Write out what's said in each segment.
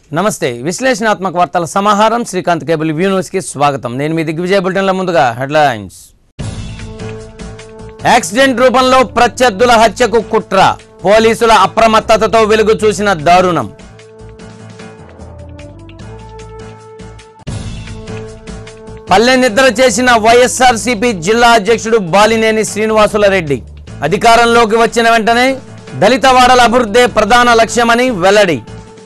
నమస్తే విశ్లేషణాత్మక వార్తల సమాహారం శ్రీకాంత్ కేబుల్ వ్యూ న్యూస్కి స్వాగతం నేను మీ దిగ్విజయ బులెటిన్ల ముందుగా హెడ్లైన్స్ యాక్సిడెంట్ రూపంలో ప్రత్యర్థుల హత్యకు కుట్ర పోలీసుల అప్రమత్తతతో వెలుగు చూసిన దారుణం పల్లె నిద్ర చేసిన వైఎస్ఆర్సీపీ జిల్లా అధ్యక్షుడు బాలినేని శ్రీనివాసుల రెడ్డి అధికారంలోకి వచ్చిన వెంటనే దళిత వాడల అభివృద్ధే ప్రధాన లక్ష్యమని వెల్లడి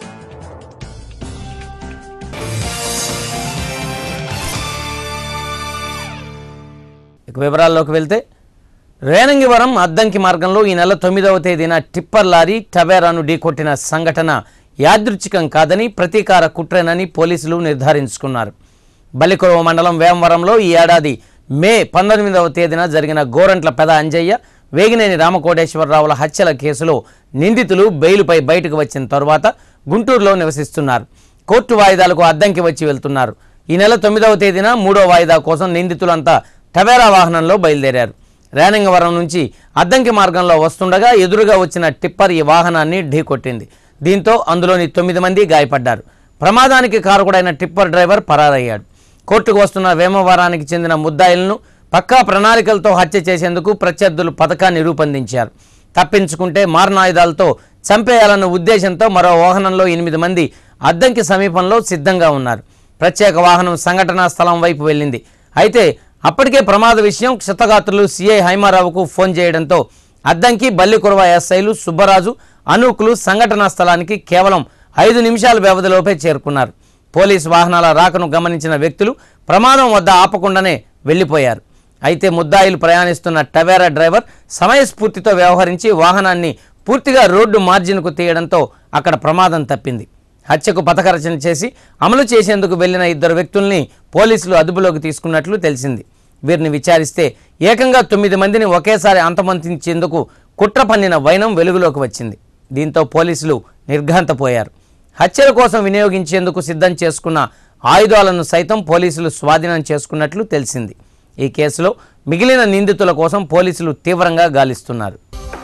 ఇక వివరాల్లోకి వెళ్తే రేనంగివరం అద్దంకి మార్గంలో ఈ నెల తొమ్మిదవ తేదీన టిప్పర్ లారీ టవేరాను ఢీకొట్టిన సంఘటన యాదృచ్ఛికం కాదని ప్రతీకార కుట్రేనని పోలీసులు నిర్ధారించుకున్నారు బలికొరవ మండలం వేమవరంలో ఈ ఏడాది మే పంతొమ్మిదవ తేదీన జరిగిన గోరంట్ల పెద అంజయ్య వేగినేని రామకోటేశ్వరరావుల హత్యల కేసులో నిందితులు బెయిలుపై బయటకు వచ్చిన తరువాత గుంటూరులో నివసిస్తున్నారు కోర్టు వాయిదాలకు అద్దంకి వచ్చి వెళ్తున్నారు ఈ నెల తొమ్మిదవ తేదీన మూడో వాయిదా కోసం నిందితులంతా టవేరా వాహనంలో బయలుదేరారు రేనంగవరం నుంచి అద్దంకి మార్గంలో వస్తుండగా ఎదురుగా వచ్చిన టిప్పర్ ఈ వాహనాన్ని ఢీకొట్టింది దీంతో అందులోని తొమ్మిది మంది గాయపడ్డారు ప్రమాదానికి కారకుడైన టిప్పర్ డ్రైవర్ పరారయ్యాడు కోర్టుకు వస్తున్న వేమవరానికి చెందిన ముద్దాయిలను పక్కా ప్రణాళికలతో హత్య చేసేందుకు ప్రత్యర్థులు పథకాన్ని రూపొందించారు తప్పించుకుంటే మారణాయుధాలతో చంపేయాలన్న ఉద్దేశంతో మరో వాహనంలో ఎనిమిది మంది అద్దంకి సమీపంలో సిద్ధంగా ఉన్నారు ప్రత్యేక వాహనం సంఘటనా స్థలం వైపు వెళ్ళింది అయితే అప్పటికే ప్రమాద విషయం క్షతగాత్రులు సిఐ హైమారావుకు ఫోన్ చేయడంతో అద్దంకి బల్లికురవ ఎస్ఐలు సుబ్బరాజు అనూకులు సంఘటనా స్థలానికి కేవలం ఐదు నిమిషాల వ్యవధిలోపే చేరుకున్నారు పోలీసు వాహనాల రాకను గమనించిన వ్యక్తులు ప్రమాదం వద్ద ఆపకుండానే వెళ్లిపోయారు అయితే ముద్దాయిలు ప్రయాణిస్తున్న టవేరా డ్రైవర్ సమయస్ఫూర్తితో వ్యవహరించి వాహనాన్ని పూర్తిగా రోడ్డు మార్జిన్కు తీయడంతో అక్కడ ప్రమాదం తప్పింది హత్యకు పథకరచన చేసి అమలు చేసేందుకు వెళ్లిన ఇద్దరు వ్యక్తుల్ని పోలీసులు అదుపులోకి తీసుకున్నట్లు తెలిసింది వీరిని విచారిస్తే ఏకంగా తొమ్మిది మందిని ఒకేసారి అంతమొందించేందుకు కుట్ర పన్నిన వైనం వెలుగులోకి వచ్చింది దీంతో పోలీసులు నిర్ఘాంతపోయారు హత్యల కోసం వినియోగించేందుకు సిద్ధం చేసుకున్న ఆయుధాలను సైతం పోలీసులు స్వాధీనం చేసుకున్నట్లు తెలిసింది ఈ కేసులో మిగిలిన నిందితుల కోసం పోలీసులు తీవ్రంగా గాలిస్తున్నారు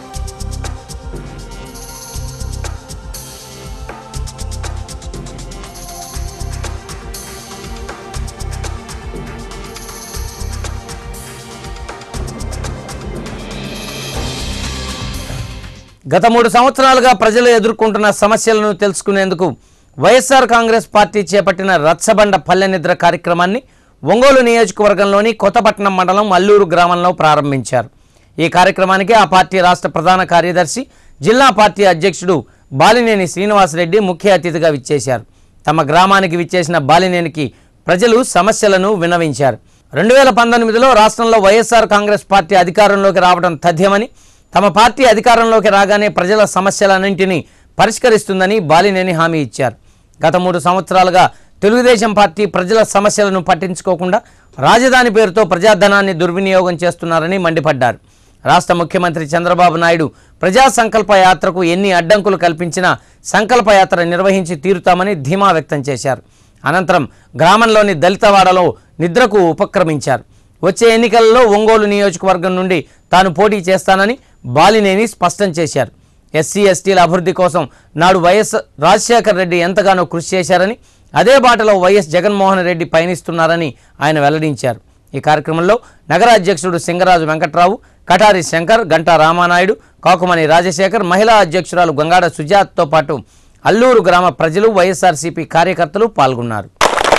గత మూడు సంవత్సరాలుగా ప్రజలు ఎదుర్కొంటున్న సమస్యలను తెలుసుకునేందుకు వైఎస్ఆర్ కాంగ్రెస్ పార్టీ చేపట్టిన రచ్చబండ పల్లె నిద్ర కార్యక్రమాన్ని ఒంగోలు నియోజకవర్గంలోని కొత్తపట్నం మండలం అల్లూరు గ్రామంలో ప్రారంభించారు ఈ కార్యక్రమానికి ఆ పార్టీ రాష్ట్ర ప్రధాన కార్యదర్శి జిల్లా పార్టీ అధ్యక్షుడు బాలినేని శ్రీనివాసరెడ్డి ముఖ్య అతిథిగా విచ్చేశారు తమ గ్రామానికి విచ్చేసిన బాలినేనికి ప్రజలు సమస్యలను విన్నవించారు రెండు వేల పంతొమ్మిదిలో రాష్ట్రంలో వైఎస్ఆర్ కాంగ్రెస్ పార్టీ అధికారంలోకి రావడం తథ్యమని తమ పార్టీ అధికారంలోకి రాగానే ప్రజల సమస్యలన్నింటినీ పరిష్కరిస్తుందని బాలినేని హామీ ఇచ్చారు గత మూడు సంవత్సరాలుగా తెలుగుదేశం పార్టీ ప్రజల సమస్యలను పట్టించుకోకుండా రాజధాని పేరుతో ప్రజాధనాన్ని దుర్వినియోగం చేస్తున్నారని మండిపడ్డారు రాష్ట్ర ముఖ్యమంత్రి చంద్రబాబు నాయుడు ప్రజా సంకల్ప యాత్రకు ఎన్ని అడ్డంకులు కల్పించినా సంకల్ప యాత్ర నిర్వహించి తీరుతామని ధీమా వ్యక్తం చేశారు అనంతరం గ్రామంలోని దళితవాడలో నిద్రకు ఉపక్రమించారు వచ్చే ఎన్నికలలో ఒంగోలు నియోజకవర్గం నుండి తాను పోటీ చేస్తానని బాలినేని స్పష్టం చేశారు ఎస్సీ ఎస్టీల అభివృద్ధి కోసం నాడు వైఎస్ రాజశేఖర రెడ్డి ఎంతగానో కృషి చేశారని అదే బాటలో వైఎస్ జగన్మోహన్ రెడ్డి పయనిస్తున్నారని ఆయన వెల్లడించారు ఈ కార్యక్రమంలో నగర అధ్యక్షుడు సింగరాజు వెంకట్రావు కటారి శంకర్ గంటా రామానాయుడు కాకుమని రాజశేఖర్ మహిళా అధ్యక్షురాలు గంగాడ సుజాత్తో పాటు అల్లూరు గ్రామ ప్రజలు వైఎస్ఆర్సీపీ కార్యకర్తలు పాల్గొన్నారు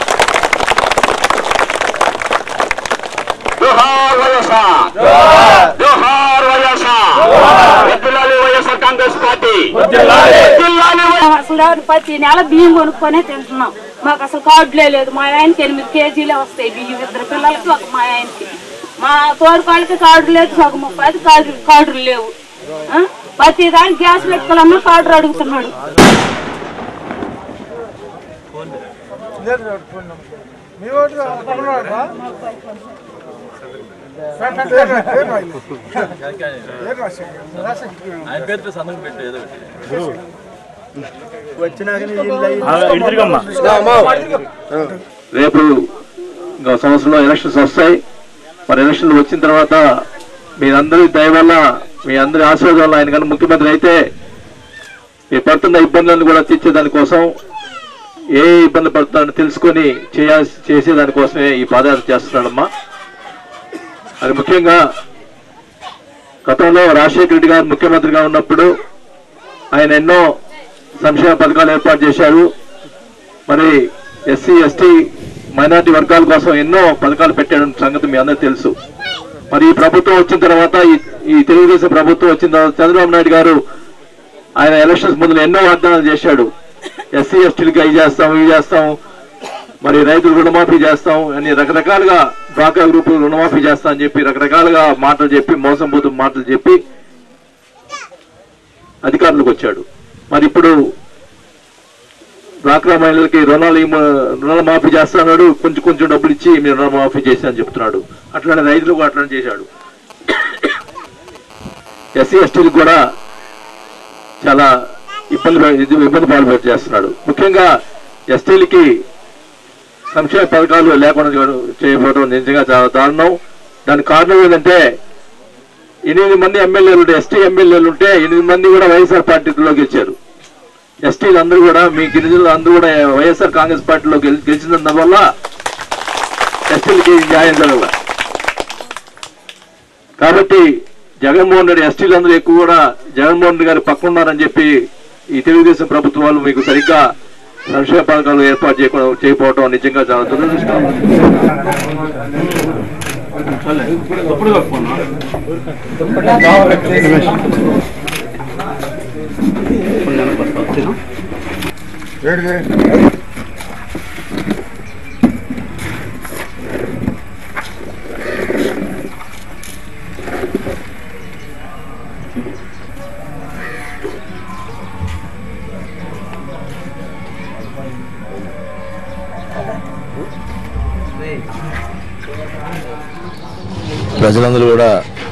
జోహార్ వైఎస్ఆర్ జోహార్ వైఎస్ఆర్ వద్దులాలి వైఎస్ఆర్ కాంగ్రెస్ పార్టీ వద్దులాలి వై- అసలు ప్రతి నెల బియ్యం కొనుక్కొనే తింటున్నాం మాకు అసలు కార్డులే లేదు మా ఆయనకి ఎనిమిది కేజీలే వస్తాయి బియ్యం ఇద్దరు పిల్లలకి ఒక మా ఆయనకి మా తోడుకాళ్ళకి కార్డు లేదు సగం ముప్పై కార్డు కార్డులు లేవు ఆ? ప్రతి దానికి గ్యాస్ పెట్టుకోవాలన్నా కార్డు అడుగుతున్నాడు మీ ఓటు కొన్నాడు రేపు ఇంకో సంవత్సరంలో ఎలక్షన్స్ వస్తాయి మరి ఎలక్షన్లు వచ్చిన తర్వాత మీరందరి దయ వల్ల మీ అందరి ఆశీర్వాదం వల్ల ఆయన కానీ ముఖ్యమంత్రి అయితే మీ పడుతున్న ఇబ్బందులను కూడా తీర్చే దానికోసం ఏ ఇబ్బంది పడుతున్నాడో తెలుసుకొని చేయాల్సి చేసేదానికోసమే ఈ పాదయాత్ర చేస్తున్నాడమ్మా అది ముఖ్యంగా గతంలో రాజశేఖర రెడ్డి గారు ముఖ్యమంత్రిగా ఉన్నప్పుడు ఆయన ఎన్నో సంక్షేమ పథకాలు ఏర్పాటు చేశారు మరి ఎస్సీ ఎస్టీ మైనార్టీ వర్గాల కోసం ఎన్నో పథకాలు పెట్టాడన్న సంగతి మీ అందరికీ తెలుసు మరి ఈ ప్రభుత్వం వచ్చిన తర్వాత ఈ- ఈ తెలుగుదేశం ప్రభుత్వం వచ్చిన తర్వాత చంద్రబాబు నాయుడు గారు ఆయన ఎలక్షన్స్ ముందు ఎన్నో వాగ్దానాలు చేశాడు ఎస్సీ ఎస్టీలకి అవి చేస్తాం ఇవి చేస్తాం మరి రైతులు రుణమాఫీ చేస్తాం అని రకరకాలుగా డ్వాక్రా గ్రూప్ రుణమాఫీ చేస్తాం అని చెప్పి రకరకాలుగా మాటలు చెప్పి మోసం పోతు మాటలు చెప్పి అధికారులకు వచ్చాడు మరి ఇప్పుడు డ్వాక్రా మహిళలకి రుణాలు ఇమ్మ- రుణాలు మాఫీ చేస్తున్నాడు కొంచెం కొంచెం డబ్బులు ఇచ్చి మీరు రుణ మాఫీ చేసి అని చెప్తున్నాడు అట్లానే రైతులకు అట్లానే చేశాడు ఎస్సీ ఎస్టీలకు కూడా చాలా ఇబ్బంది ప- ఇది ఇబ్బంది పాలు చేస్తున్నాడు ముఖ్యంగా ఎస్టీలకి సంక్షేమ పథకాలు లేకుండా చేయడం- చేయకపోవడం నిజంగా చాలా దారుణం దానికి కారణం ఏంటంటే ఎనిమిది మంది ఎమ్మెల్యేలు ఉంటే ఎస్టీ ఎమ్మెల్యేలు ఉంటే ఎనిమిది మంది కూడా వైఎస్ఆర్ పార్టీలో గెలిచారు ఎస్టీలు అందరూ కూడా మీ గిరిజనులు అందరూ కూడా వైఎస్ఆర్ కాంగ్రెస్ పార్టీలో గెలి- గెలిచినందువల్ల ఎస్టీలకి న్యాయం జరగల కాబట్టి జగన్మోహన్ రెడ్డి ఎస్టీలు అందరూ ఎక్కువ కూడా జగన్మోహన్ రెడ్డి గారు పక్కన ఉన్నారని చెప్పి ఈ తెలుగుదేశం ప్రభుత్వాలు మీకు సరిగ్గా సంక్షేమ పథకాలు ఏర్పాటు చేయకుండా చేయకపోవడం నిజంగా చాలా దురదృష్టం ప్రజలందరూ కూడా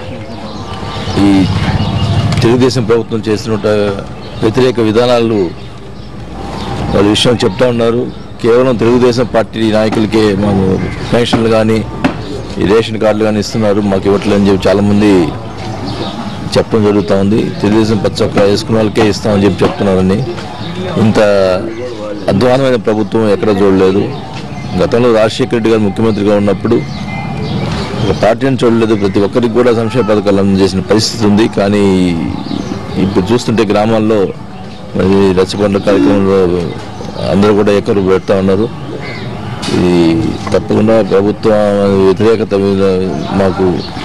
ఈ తెలుగుదేశం ప్రభుత్వం చేస్తున్న వ్యతిరేక విధానాలు వాళ్ళ విషయం చెప్తా ఉన్నారు కేవలం తెలుగుదేశం పార్టీ నాయకులకే మాకు పెన్షన్లు కానీ ఈ రేషన్ కార్డులు కానీ ఇస్తున్నారు మాకు ఇవ్వట్లేదని చెప్పి చాలామంది చెప్పడం జరుగుతూ ఉంది తెలుగుదేశం పచ్చొక్క వేసుకున్న వాళ్ళకే ఇస్తామని చెప్పి చెప్తున్నారని ఇంత అధ్వానమైన ప్రభుత్వం ఎక్కడ చూడలేదు గతంలో రాజశేఖర రెడ్డి గారు ముఖ్యమంత్రిగా ఉన్నప్పుడు ఒక పార్టీని చూడలేదు ప్రతి ఒక్కరికి కూడా సంక్షేమ పథకాలు అందజేసిన పరిస్థితి ఉంది కానీ ఇప్పుడు చూస్తుంటే గ్రామాల్లో మరి రచ్చబండ కార్యక్రమంలో అందరూ కూడా ఎక్కరు పెడతా ఉన్నారు ఇది తప్పకుండా ప్రభుత్వ వ్యతిరేకత మీద మాకు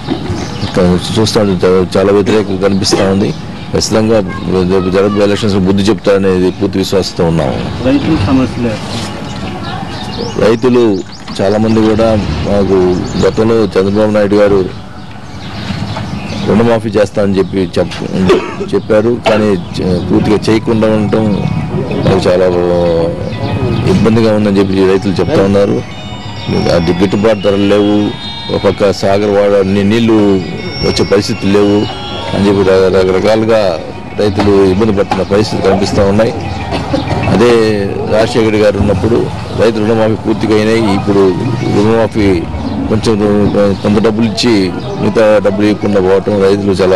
చూస్తూ ఉంటే చా- చాలా వ్యతిరేకత కనిపిస్తూ ఉంది ఖచ్చితంగా రేపు జరగబోయే ఎలక్షన్స్ బుద్ధి చెప్తారనేది పూర్తి విశ్వాసంతో ఉన్నాము రైతుల సమస్యలే రైతులు చాలా మంది కూడా మాకు గతంలో చంద్రబాబు నాయుడు గారు రుణమాఫీ చేస్తామని చెప్పి చెప్ చెప్పారు కానీ చ- పూర్తిగా చేయకుండా ఉండటం మాకు చాలా ఇబ్బందిగా ఉందని చెప్పి రైతులు చెప్తా ఉన్నారు అది గిట్టుబాటు ధరలు లేవు ఒక పక్క సాగర్ వాడ నీ- నీళ్లు వచ్చే పరిస్థితులు లేవు అని చెప్పి ర- రకరకాలుగా రైతులు ఇబ్బంది పడుతున్న పరిస్థితులు కనిపిస్తూ ఉన్నాయి అదే రాజశేఖర్ గారు ఉన్నప్పుడు రైతు రుణమాఫీ పూర్తిగా అయినాయి ఇప్పుడు రుణమాఫీ కొంచెం రు- కొంత డబ్బులు ఇచ్చి మిగతా డబ్బులు ఇవ్వకుండా పోవటం రైతులు చాలా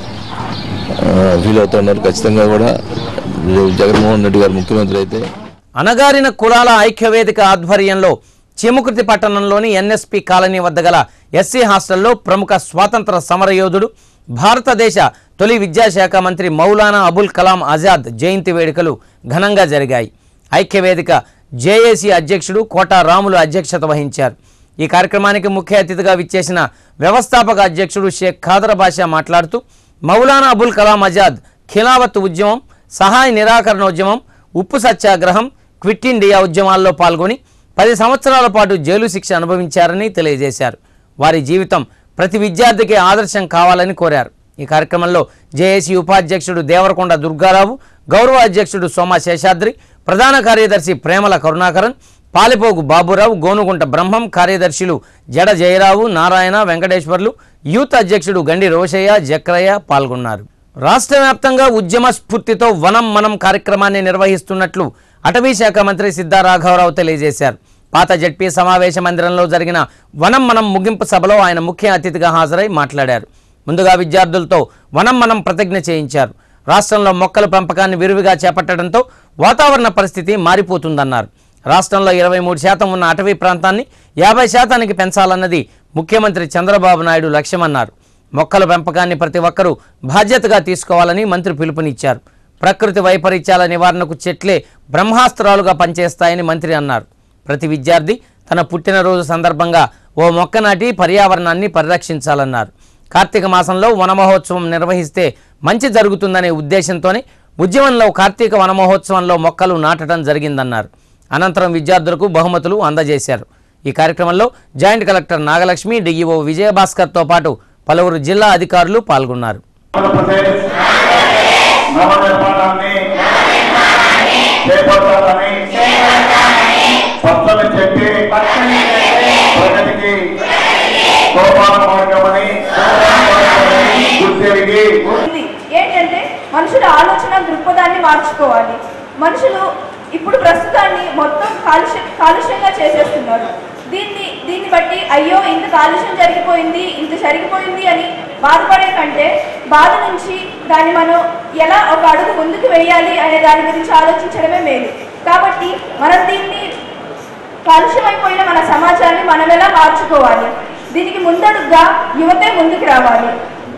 ఫీల్ అవుతున్నారు ఖచ్చితంగా కూడా జగన్మోహన్ రెడ్డి గారు ముఖ్యమంత్రి అయితే అణగారిన కులాల ఐక్యవేదిక ఆధ్వర్యంలో చీముకుర్తి పట్టణంలోని ఎన్ఎస్పి కాలనీ వద్ద గల ఎస్సీ హాస్టల్లో ప్రముఖ స్వాతంత్ర సమరయోధుడు భారతదేశ తొలి విద్యాశాఖ మంత్రి మౌలానా అబుల్ కలాం ఆజాద్ జయంతి వేడుకలు ఘనంగా జరిగాయి ఐక్యవేదిక జేఏసీ అధ్యక్షుడు కోటా రాములు అధ్యక్షత వహించారు ఈ కార్యక్రమానికి ముఖ్య అతిథిగా విచ్చేసిన వ్యవస్థాపక అధ్యక్షుడు షేక్ ఖాదర్ బాషా మాట్లాడుతూ మౌలానా అబుల్ కలాం ఆజాద్ ఖిలావత్ ఉద్యమం సహాయ నిరాకరణోద్యమం ఉప్పు సత్యాగ్రహం క్విట్ ఇండియా ఉద్యమాల్లో పాల్గొని పది సంవత్సరాల పాటు జైలు శిక్ష అనుభవించారని తెలియజేశారు వారి జీవితం ప్రతి విద్యార్థికి ఆదర్శం కావాలని కోరారు ఈ కార్యక్రమంలో జేఏసీ ఉపాధ్యక్షుడు దేవరకొండ దుర్గారావు గౌరవ అధ్యక్షుడు సోమ శేషాద్రి ప్రధాన కార్యదర్శి ప్రేమల కరుణాకరన్ పాలిపోగు బాబురావు గోనుగుంట బ్రహ్మం కార్యదర్శులు జడ జయరావు నారాయణ వెంకటేశ్వర్లు యూత్ అధ్యక్షుడు గండి రోషయ్య జక్రయ్య పాల్గొన్నారు రాష్ట్ర వ్యాప్తంగా ఉద్యమ స్ఫూర్తితో వనం మనం కార్యక్రమాన్ని నిర్వహిస్తున్నట్లు అటవీ శాఖ మంత్రి సిద్ధా రాఘవరావు తెలియజేశారు పాత జడ్పీ సమావేశ మందిరంలో జరిగిన వనం మనం ముగింపు సభలో ఆయన ముఖ్య అతిథిగా హాజరై మాట్లాడారు ముందుగా విద్యార్థులతో వనం మనం ప్రతిజ్ఞ చేయించారు రాష్ట్రంలో మొక్కల పెంపకాన్ని విరివిగా చేపట్టడంతో వాతావరణ పరిస్థితి మారిపోతుందన్నారు రాష్ట్రంలో ఇరవై మూడు శాతం ఉన్న అటవీ ప్రాంతాన్ని యాభై శాతానికి పెంచాలన్నది ముఖ్యమంత్రి చంద్రబాబు నాయుడు లక్ష్యమన్నారు మొక్కల పెంపకాన్ని ప్రతి ఒక్కరూ బాధ్యతగా తీసుకోవాలని మంత్రి పిలుపునిచ్చారు ప్రకృతి వైపరీత్యాల నివారణకు చెట్లే బ్రహ్మాస్త్రాలుగా పనిచేస్తాయని మంత్రి అన్నారు ప్రతి విద్యార్థి తన పుట్టినరోజు సందర్భంగా ఓ మొక్క నాటి పర్యావరణాన్ని పరిరక్షించాలన్నారు కార్తీక మాసంలో వనమహోత్సవం నిర్వహిస్తే మంచి జరుగుతుందనే ఉద్దేశంతోనే ఉద్యమంలో కార్తీక వనమహోత్సవంలో మొక్కలు నాటడం జరిగిందన్నారు అనంతరం విద్యార్థులకు బహుమతులు అందజేశారు ఈ కార్యక్రమంలో జాయింట్ కలెక్టర్ నాగలక్ష్మి డిఈఓ విజయభాస్కర్తో పాటు పలువురు జిల్లా అధికారులు పాల్గొన్నారు ఆంధ్రప్రదేశ్ నవ నిర్మాణాన్ని చేపట్టాలని పచ్చని చెప్పి ప్రగతికి సోపాన మార్గమని గుర్తెరిగి ఉంది ఏంటంటే మనుషుల ఆలోచన దృక్పథాన్ని మార్చుకోవాలి మనుషులు ఇప్పుడు ప్రస్తుతాన్ని మొత్తం కాలుష్య కాలుష్యంగా చేసేస్తున్నారు దీన్ని దీన్ని బట్టి అయ్యో ఇంత కాలుష్యం జరిగిపోయింది ఇంత జరిగిపోయింది అని బాధపడే కంటే బాధ నుంచి దాన్ని మనం ఎలా ఒక అడుగు ముందుకు వేయాలి అనే దాని గురించి ఆలోచించడమే మేలు కాబట్టి మనం దీన్ని కాలుష్యమైపోయిన మన సమాజాన్ని మనం ఎలా మార్చుకోవాలి దీనికి ముందడుగ్గా యువతే ముందుకు రావాలి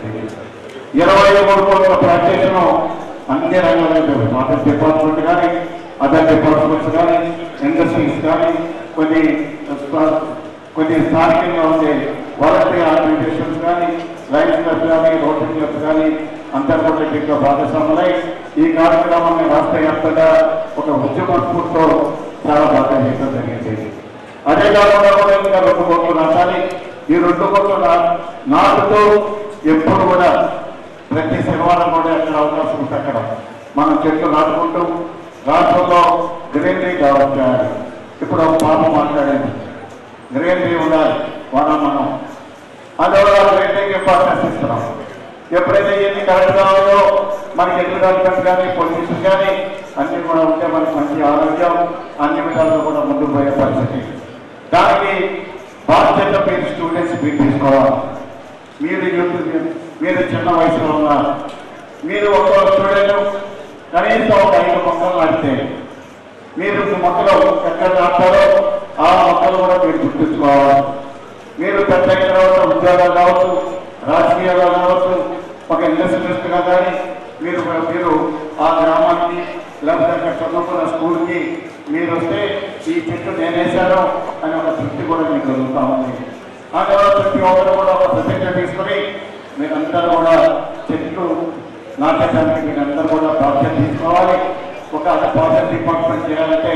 ఇరవై మూడు కోట్ల ప్రాక్టీస్ను అన్ని రంగాల్లో మార్కెట్ డిపార్ట్మెంట్ కానీ అదర్ డిపార్ట్మెంట్స్ కానీ ఇండస్ట్రీస్ కానీ కొన్ని స్థా- కొన్ని స్థానికంగా ఉండే వాలంటరీ ఆర్గనైజేషన్స్ కానీ లైన్స్ క్లబ్ కానీ రోటరీ క్లబ్ కానీ అంతర్గత భాగస్వాములై ఈ కార్యక్రమాన్ని రాష్ట్ర వ్యాప్తంగా ఒక ఉద్యమ స్ఫూర్తితో చాలా బాగా చేయడం జరిగింది అదే కాకుండా కూడా ఇంకా రెండు కోట్లు నాటాలి ఈ రెండు కోట్లు నా- నాటుతూ ఎప్పుడు కూడా ప్రతి శనివారం కూడా ఎక్కడ అవకాశం ఉంటే అక్కడ మనం చెట్లు నాటుకుంటూ రాష్ట్రంలో గ్రీనరీ కావాలి ఇప్పుడు ఒక పాప మాట్లాడింది గ్రీనరీ ఉండాలి మనం మనం అందువల్ల గ్రీనరీకి ఇంపార్టెన్స్ ఇస్తున్నాం ఎప్పుడైతే ఎన్ని కరెక్ట్ కావాలో మనకి ఎన్ని డెవలప్మెంట్ కానీ పొల్యూషన్ కానీ అన్ని కూడా ఉంటే మనకి మంచి ఆరోగ్యం అన్ని విధాలుగా కూడా ముందుకు పోయే పరిస్థితి దానికి బాధ్యత మీరు స్టూడెంట్స్ మీరు తీసుకోవాలి మీరు యూత్ మీరు చిన్న వయసులో ఉన్నారు మీరు ఒక స్టూడెంట్ కనీసం ఒక ఐదు మొక్కలు నాటితే మీరు మొక్కలు ఎక్కడ నాటారో ఆ మొక్కలు కూడా మీరు గుర్తుంచుకోవాలి మీరు పెద్ద అయిన తర్వాత ఉద్యోగాలు కావచ్చు రాజకీయాలు కావచ్చు ఒక ఇండస్ట్రియలిస్ట్గా కానీ మీరు మీరు ఆ గ్రామానికి లేకపోతే అక్కడ చదువుకున్న స్కూల్కి మీరు వస్తే ఈ చెట్టు నేనేశాను అని ఒక తృప్తి కూడా మీకు కలుగుతా ఉంది ఆ తర్వాత ప్రతి ఒక్కరు కూడా ఒక ప్రతిజ్ఞ తీసుకుని మీరందరూ కూడా చెట్లు నాటడానికి మీరందరూ కూడా బాధ్యత తీసుకోవాలి ఒక బాధ్యత డిపార్ట్మెంట్ చేయాలంటే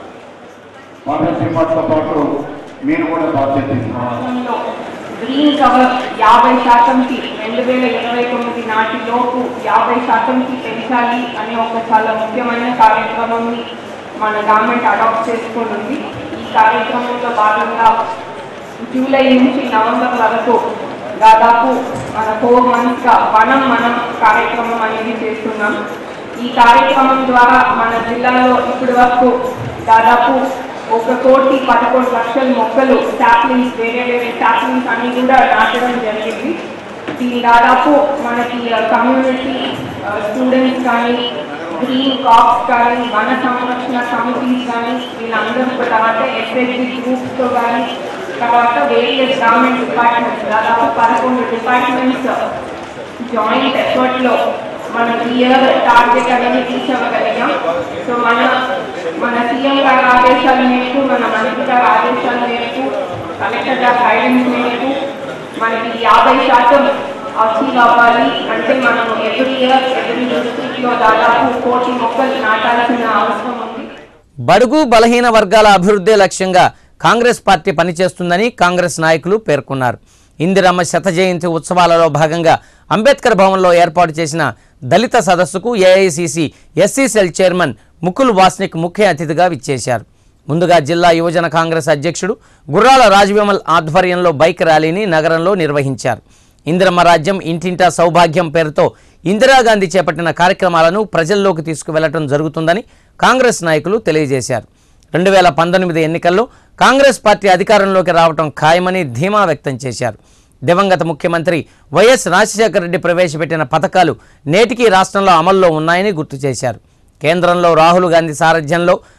బాధ్యత డిపార్ట్మెంట్తో పాటు మీరు కూడా బాధ్యత తీసుకోవాలి రాష్ట్రంలో గ్రీన్ కవర్ యాభై శాతంకి రెండు వేల ఇరవై తొమ్మిది నాటిలోపు యాభై శాతంకి పెంచాలి అనే ఒక చాలా ముఖ్యమైన కార్యక్రమాన్ని మన గవర్నమెంట్ అడాప్ట్ చేసుకొని ఉంది ఈ కార్యక్రమంలో భాగంగా జూలై నుంచి నవంబర్ వరకు దాదాపు మన ఫోర్ మంత్స్గా వనం మనం కార్యక్రమం అనేది చేస్తున్నాం ఈ కార్యక్రమం ద్వారా మన జిల్లాలో ఇప్పటి వరకు దాదాపు ఒక కోటి పదకొండు లక్షల మొక్కలు సాప్లింగ్స్ వేరే వేరే సాప్లింగ్స్ అన్ని కూడా నాటడం జరిగింది దీని దాదాపు మనకి కమ్యూనిటీ స్టూడెంట్స్ కానీ గ్రీన్ కాప్స్ కానీ వన సంరక్షణ కమిటీస్ కానీ వీళ్ళందరూ కూడా తర్వాత ఎస్ఎస్జి గ్రూప్స్తో కానీ తర్వాత వేరియస్ గవర్నమెంట్ డిపార్ట్మెంట్స్ దాదాపు పదకొండు డిపార్ట్మెంట్స్ జాయింట్ ఎఫర్ట్లో మనం ఇయర్ టార్గెట్ అనేది రీచ్ అవ్వగలిగాం సో మన మన సీఎం గారి ఆదేశాల మేరకు మన మంత్రి గారి ఆదేశాల మేరకు కలెక్టర్ గారి గైడెన్స్ మేరకు మనకి యాభై శాతం అచీవ్ అవ్వాలి అంటే మనం ఎవ్రీ ఇయర్ ఎవ్రీ డిస్ట్రిక్ట్లో దాదాపు కోటి మొక్కలు నాటాల్సిన అవసరం ఉంది బడుగు బలహీన వర్గాల అభివృద్ధి లక్ష్యంగా కాంగ్రెస్ పార్టీ పనిచేస్తుందని కాంగ్రెస్ నాయకులు పేర్కొన్నారు ఇందిరమ్మ శత జయంతి ఉత్సవాలలో భాగంగా అంబేద్కర్ భవన్లో ఏర్పాటు చేసిన దళిత సదస్సుకు AICC SC cell chairman Mukul Wasnik ముఖ్య అతిథిగా విచ్చేశారు ముందుగా జిల్లా యువజన కాంగ్రెస్ అధ్యక్షుడు గుర్రాల రాజవిమల్ ఆధ్వర్యంలో బైక్ ర్యాలీని నగరంలో నిర్వహించారు ఇందిరమ్మ రాజ్యం ఇంటింటా సౌభాగ్యం పేరుతో ఇందిరాగాంధీ చేపట్టిన కార్యక్రమాలను ప్రజల్లోకి తీసుకువెళ్లడం జరుగుతుందని కాంగ్రెస్ నాయకులు తెలియజేశారు రెండు వేల పంతొమ్మిది ఎన్నికల్లో కాంగ్రెస్ పార్టీ అధికారంలోకి రావటం ఖాయమని ధీమా వ్యక్తం చేశారు దివంగత ముఖ్యమంత్రి వైఎస్ రాజశేఖర రెడ్డి ప్రవేశపెట్టిన పథకాలు నేటికీ రాష్ట్రంలో అమల్లో ఉన్నాయని గుర్తు చేశారు కేంద్రంలో రాహుల్ గాంధీ సారథ్యంలో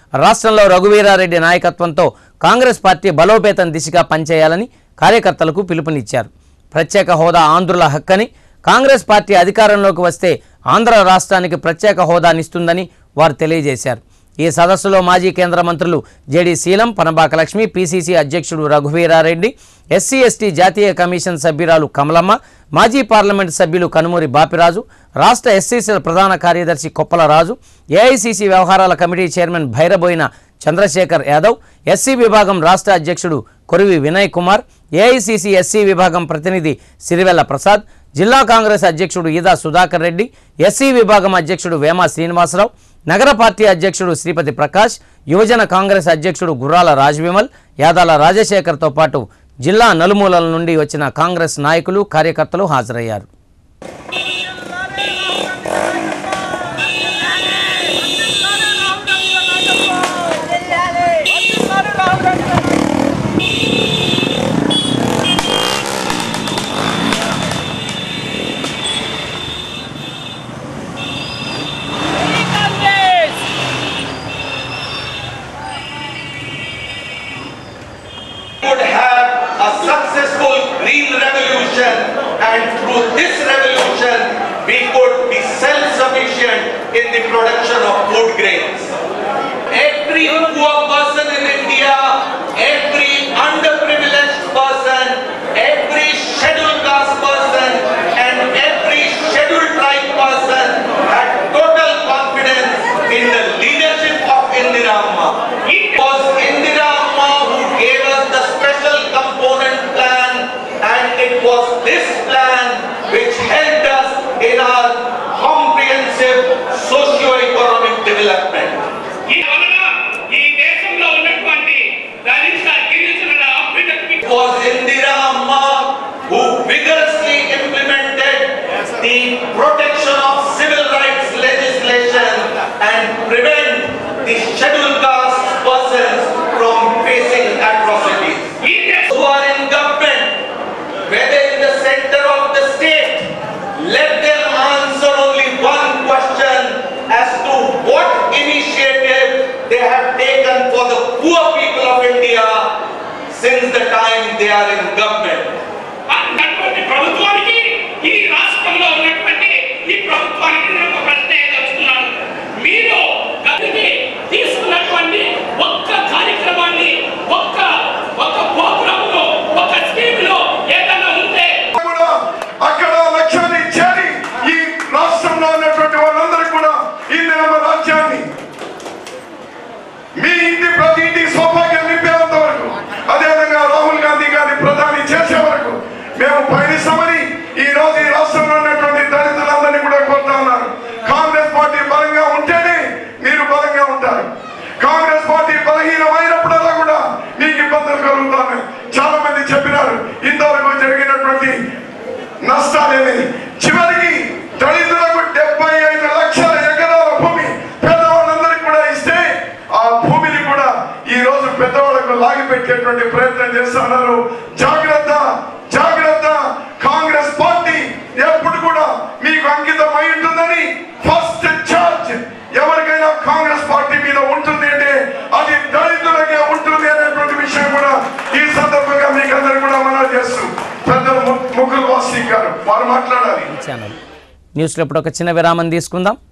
రాష్ట్రంలో రఘువీరారెడ్డి నాయకత్వంతో కాంగ్రెస్ పార్టీ బలోపేతం దిశగా పనిచేయాలని కార్యకర్తలకు పిలుపునిచ్చారు ప్రత్యేక హోదా ఆంధ్రుల హక్కని కాంగ్రెస్ పార్టీ అధికారంలోకి వస్తే ఆంధ్ర రాష్ట్రానికి ప్రత్యేక హోదానిస్తుందని వారు తెలియజేశారు ఈ సదస్సులో మాజీ కేంద్ర మంత్రులు జేడి శీలం పనబాక లక్ష్మి పీసీసీ అధ్యక్షుడు రఘువీరారెడ్డి ఎస్సీ ఎస్టీ జాతీయ కమిషన్ సభ్యురాలు కమలమ్మ మాజీ పార్లమెంటు సభ్యులు కనుమూరి బాపిరాజు రాష్ట్ర ఎస్సీసీల ప్రధాన కార్యదర్శి కొప్పల రాజు ఏఐసీసీ వ్యవహారాల committee chairman Bhairaboina Chandrashekhar Yadav SC విభాగం రాష్ట్ర అధ్యక్షుడు కొరివి వినయ్ కుమార్ ఏఐసీసీ ఎస్సీ విభాగం ప్రతినిధి సిరివెల్ల ప్రసాద్ జిల్లా కాంగ్రెస్ అధ్యక్షుడు ఈదా సుధాకర్ రెడ్డి ఎస్సీ విభాగం అధ్యక్షుడు వేమ శ్రీనివాసరావు నగర పార్టీ అధ్యక్షుడు శ్రీపతి ప్రకాష్ యువజన కాంగ్రెస్ అధ్యక్షుడు గుర్రాల రాజ్విమల్ యాదాల రాజశేఖర్తో పాటు జిల్లా నలుమూలల నుండి వచ్చిన కాంగ్రెస్ నాయకులు కార్యకర్తలు హాజరయ్యారు would have a successful green revolution and through this revolution we could be self-sufficient in the production of food grains. Every poor person in India, every underprivileged person, every scheduled caste person and every scheduled tribe person had total confidence in the leadership of Indira Amma. It was Indira Amma who gave us the special component plan and it was this plan which helped us in our comprehensive socio-economic development. ఈ వలన ఈ దేశంలో ఉన్నటువంటి దళిత గిరిజనుల అభ్యున్నతికి It was Indira Amma who vigorously implemented the protection of civil rights legislation and prevent the scheduled caste persons from facing atrocities. ఈ దేశ Who are in government, whether in the center of the state, let them answer only one question as to what initiative they have taken for the poor people of India since the time they are in government. అన్నటువంటి ప్రభుత్వానికి ఈ రాష్ట్రంలో ఉన్నటువంటి ఈ ప్రభుత్వానికి నేను ఒక ప్రశ్న వేయదలుచుకున్నాను మీరు గదికి తీసుకున్నటువంటి ఒక్క కార్యక్రమాన్ని ఒక్క ఒక్క ప్రోగ్రాములో ఒక స్కీములో ఏదైనా ఉంటే కూడా అక్కడ లక్ష్యాన్ని చేరి ఈ రాష్ట్రంలో ఉన్నటువంటి వాళ్ళందరూ కూడా ఈ నిలమ రాజ్యాన్ని మీ ఇంటి ప్రతి ఇంటి సౌభాగ్యం నింపేంత వరకు అదేవిధంగా రాహుల్ గాంధీ గారిని ప్రధాని చేసే వరకు మేము పయనిస్తామని ఈ రోజు ఈ రాష్ట్రంలో ఉన్నటువంటి దళితులందరినీ కూడా కోరుతా ఉన్నారు కాంగ్రెస్ పార్టీ బలంగా ఉంటేనే మీరు బలంగా ఉంటారు కాంగ్రెస్ పార్టీ బలహీనమైనప్పుడల్లా కూడా మీకు ఇబ్బందులు కలుగుతాయి చాలా మంది చెప్పినారు ఇంతవరకు జరిగినటువంటి నష్టాలేమి చివరికి దళితులకు డెబ్బై ఐదు లక్షల ఎకరాల భూమి పేదవాళ్ళందరికీ కూడా ఇస్తే ఆ భూమిని కూడా ఈ రోజు పెద్దవాళ్ళకు లాగి పెట్టేటువంటి ప్రయత్నం చేస్తున్నారు జాగ్రత్త జాగ్రత్త కాంగ్రెస్ పార్టీ ఎప్పుడు కూడా మీకు అంకితం అయి ఉంటుందని ఫస్ట్ ఛార్జ్ ఎవరికైనా కాంగ్రెస్ పార్టీ మీద ఉంటుంది అంటే అది దళితులకే ఉంటుంది అనేటువంటి విషయం కూడా ఈ సందర్భంగా మీకు అందరు కూడా మనం చేస్తూ పెద్దలు ము- ముగ్గురు వాసి గారు వారు మాట్లాడాలి ఛానల్ న్యూస్లో ఇప్పుడు ఒక చిన్న విరామం తీసుకుందాం